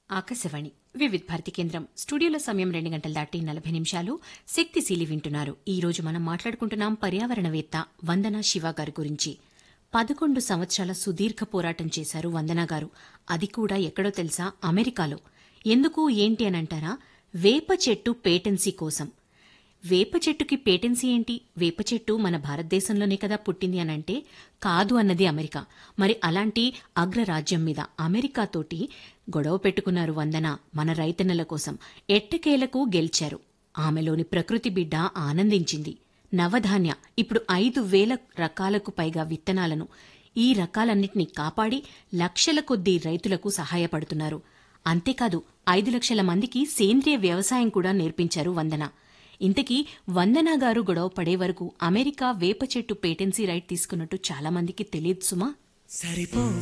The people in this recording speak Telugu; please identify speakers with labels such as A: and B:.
A: ఆకాశవాణి వివిధ్ భారతి కేంద్రం స్టూడియోలో సమయం రెండు గంటల దాటి నలభై నిమిషాలు శక్తిశీలి వింటున్నారు ఈ రోజు మనం మాట్లాడుకుంటున్నాం పర్యావరణవేత్త వందనా శివ గారి గురించి పదకొండు సంవత్సరాల సుదీర్ఘ పోరాటం చేశారు వందనా గారు అది కూడా ఎక్కడో తెలుసా అమెరికాలో ఎందుకు ఏంటి అని అంటారా వేప చెట్టు పేటెన్సీ కోసం వేప చెట్టుకి పేటెన్సీ ఏంటి వేప చెట్టు మన భారతదేశంలోనే కదా పుట్టింది అనంటే కాదు అన్నది అమెరికా మరి అలాంటి అగ్రరాజ్యం మీద అమెరికాతోటి గొడవ పెట్టుకున్నారు వందన మన రైతన్నల కోసం ఎట్టకేలకు గెలిచారు ఆమెలోని ప్రకృతి బిడ్డ ఆనందించింది నవధాన్య ఇప్పుడు ఐదు వేల రకాలకు పైగా విత్తనాలను ఈ రకాలన్నింటినీ కాపాడి లక్షల కొద్దీ రైతులకు సహాయపడుతున్నారు అంతేకాదు ఐదు లక్షల మందికి సేంద్రియ వ్యవసాయం కూడా నేర్పించారు వందన ఇంతకీ వందనా గారు గొడవ పడే వరకు అమెరికా వేప చెట్టు పేటెన్సీ రైట్ తీసుకున్నట్టు చాలా మందికి తెలియదు సుమా
B: సరిపో